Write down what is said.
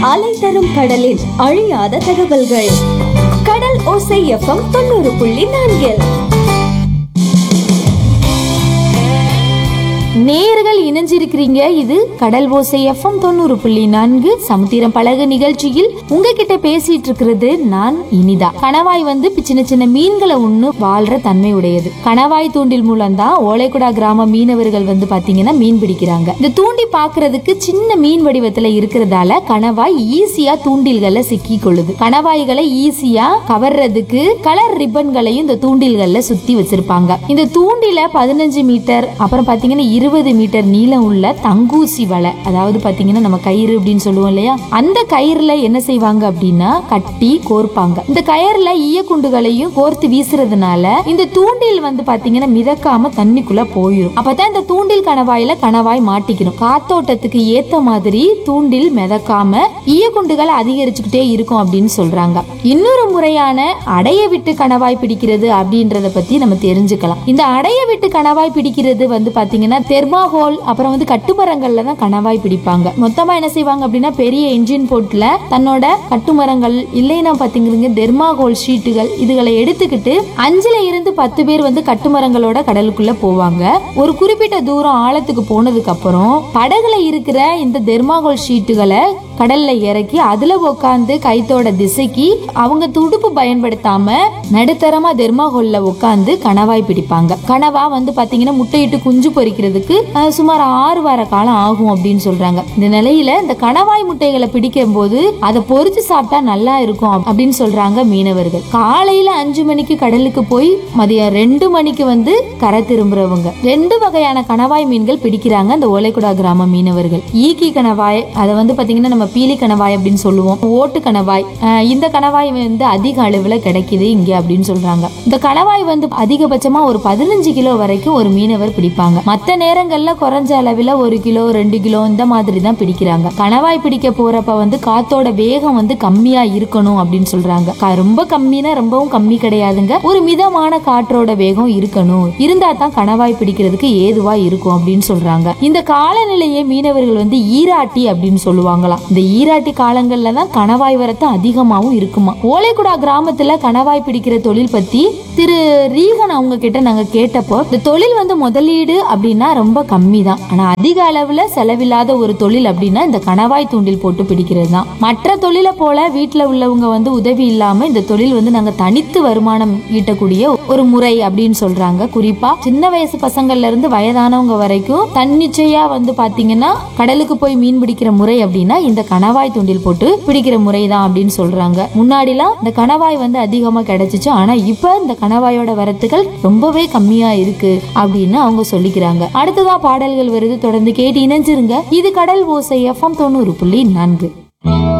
அலை தரும் கடலில் அழியாத தகவல்கள் கடல் ஓசை எஃப்எம் தொண்ணூறு புள்ளி நான்கில் நேயர்கள் இணைஞ்சிருக்கிறீங்க இது கடல் ஓசை எஃப்எம் தொண்ணூறு புள்ளி நான்கு சமுத்திரம் பழகு நிகழ்ச்சியில் உங்ககிட்ட பேசிட்டு இருக்கிறது நான் இனிதா கணவாய் வந்து பி- சின்ன சின்ன மீன்களை உண்ணு வாழ்ற தன்மை உடையது கணவாய் தூண்டில் மூலம் தான் ஓலைக்குடா கிராம மீனவர்கள் வந்து பாத்தீங்கன்னா மீன் பிடிக்கிறாங்க இந்த தூண்டி பாக்குறதுக்கு சின்ன மீன் வடிவத்துல இருக்கிறதால கணவாய் ஈஸியா தூண்டில்கள்ல சிக்கி கொள்ளுது கணவாய்களை ஈஸியா கவர்றதுக்கு கலர் ரிப்பன்களையும் இந்த தூண்டில்கள்ல சுத்தி வச்சிருப்பாங்க இந்த தூண்டில பதினஞ்சு மீட்டர் அப்புறம் பாத்தீங்கன்னா இருபது மீட்டர் நீளம் உள்ள தங்கூசி வலை அதாவது பாத்தீங்கன்னா நம்ம கயிறு அப்படின்னு சொல்லுவோம் இல்லையா அந்த கயிறுல என்ன செய்வாங்க அப்படின்னா கட்டி கோர்ப்பாங்க இந்த கயிறுல ஈயக்குண்டுகளையும் கோர்த்து வீசுறதுனால இந்த தூண்டில் வந்து பாத்தீங்கன்னா மிதக்காம தண்ணிக்குள்ள போயிடும் அப்பதான் இந்த தூண்டில் கணவாயில கணவாய் மாட்டிக்கணும் காத்தோட்டத்துக்கு ஏத்த மாதிரி தூண்டில் மிதக்காம ஈயக்குண்டுகள் அதிகரிச்சுக்கிட்டே இருக்கும் அப்படின்னு சொல்றாங்க இன்னொரு முறையான அடைய விட்டு கணவாய் பிடிக்கிறது அப்படின்றத பத்தி நம்ம தெரிஞ்சுக்கலாம் இந்த அடைய விட்டு கணவாய் பிடிக்கிறது வந்து பாத்தீங்கன்னா தெர்மாகோல் அப்புறம் வந்து கட்டுமரங்கள்ல தான் கணவாய் பிடிப்பாங்க மொத்தமா என்ன செய்வாங்க அப்படின்னா பெரிய என்ஜின் போட்ல தன்னோட கட்டுமரங்கள் இல்லைன்னா பாத்தீங்கன்னா தெர்மாகோல் ஷீட்டுகள் இதுகளை எடுத்துக்கிட்டு அஞ்சுல இருந்து பத்து பேர் வந்து கட்டுமரங்களோட கடலுக்குள்ள போவாங்க ஒரு குறிப்பிட்ட தூரம் ஆழத்துக்கு போனதுக்கு அப்புறம் படகுல இருக்கிற இந்த தெர்மாகோல் ஷீட்டுகளை கடல்ல இறக்கி அதுல உட்காந்து கைத்தோட திசைக்கு அவங்க துடுப்பு பயன்படுத்தாம நடுத்தரமா தெர்மாகோல்ல உட்காந்து கணவாய் பிடிப்பாங்க கனவா வந்து பாத்தீங்கன்னா முட்டையிட்டு குஞ்சு பொரிக்கிறதுக்கு அஹ், சுமார் ஆறு வார காலம் ஆகும் அப்படின்னு சொல்றாங்க இந்த நிலையில இந்த கணவாய் முட்டைகளை பிடிக்கும் போது அதை பொரிச்சு சாப்பிட்டா நல்லா இருக்கும் அப்~ அப்படின்னு சொல்றாங்க மீனவர்கள் காலையில அஞ்சு மணிக்கு கடலுக்கு போய் மதியம் ரெண்டு மணிக்கு வந்து கரை திரும்புறவங்க ரெண்டு வகையான கணவாய் மீன்கள் பிடிக்கிறாங்க இந்த ஓலைக்குடா கிராம மீனவர்கள் ஈக்கி கணவாய் அதை வந்து பாத்தீங்கன்னா நம்ம பீலி கணவாய் அப்படின்னு சொல்லுவோம் ஓட்டு கணவாய் அஹ் இந்த கணவாய் வந்து அதிக அளவுல கிடைக்குது இங்க அப்படின்னு சொல்றாங்க இந்த கணவாய் வந்து அதிகபட்சமா ஒரு பதினஞ்சு கிலோ வரைக்கும் ஒரு மீனவர் பிடிப்பாங்க மத்த நேரங்கள்ல குறைஞ்ச அளவுல ஒரு கிலோ ரெண்டு கிலோ இந்த மாதிரி தான் பிடிக்கிறாங்க கணவாய் பிடிக்க போறப்ப வந்து காத்தோட வேகம் வந்து கம்மியா இருக்கணும் அப்படின்னு சொல்றாங்க க- ரொம்ப கம்மினா ரொம்பவும் கம்மி கிடையாதுங்க ஒரு மிதமான காற்றோட வேகம் இருக்கணும் இருந்தா தான் கணவாய் பிடிக்கிறதுக்கு ஏதுவா இருக்கும் அப்படின்னு சொல்றாங்க இந்த காலநிலையை மீனவர்கள் வந்து ஈராட்டி அப்படின்னு சொல்லுவாங்களாம் இந்த ஈராட்டி காலங்கள்ல தான் கணவாய் வரத்து அதிகமாவும் இருக்குமா ஓலைக்குடா கிராமத்துல கணவாய் பிடிக்கிற தொழில் பத்தி திரு ரீகன் அவங்க கிட்ட நாங்க கேட்டப்போ இந்த தொழில் வந்து முதலீடு அப்படின்னா ரொம்ப கம்மி தான் ஆனா அதிக அளவுல செலவில்லாத ஒரு தொழில் அப்படின்னா இந்த கணவாய் தூண்டில் போட்டு பிடிக்கிறது தான் மற்ற தொழிலை போல வீட்டுல உள்ளவங்க வந்து உதவி இல்லாம இந்த தொழில் வந்து நாங்க தனித்து வருமானம் ஈட்டக்கூடிய ஒரு முறை அப்படின்னு சொல்றாங்க குறிப்பா சின்ன வயசு பசங்கள்ல இருந்து வயதானவங்க வரைக்கும் தன்னிச்சையா வந்து பாத்தீங்கன்னா கடலுக்கு போய் மீன் பிடிக்கிற முறை அப்படின்னா இந்த கணவாய் தூண்டில் போட்டு பிடிக்கிற முறை தான் அப்படின்னு சொல்றாங்க முன்னாடிலாம் இந்த கணவாய் வந்து அதிகமா கிடைச்சிச்சு ஆனா இப்ப இந்த கணவாயோட வரத்துகள் ரொம்பவே கம்மியா இருக்கு அப்படின்னு அவங்க சொல்லிக்கிறாங்க அடுத்ததா பாடல்கள் வருது தொடர்ந்து கேட்டு இணைஞ்சிருங்க இது கடல் ஓசை எஃப்எம் தொண்ணூறு புள்ளி நான்கு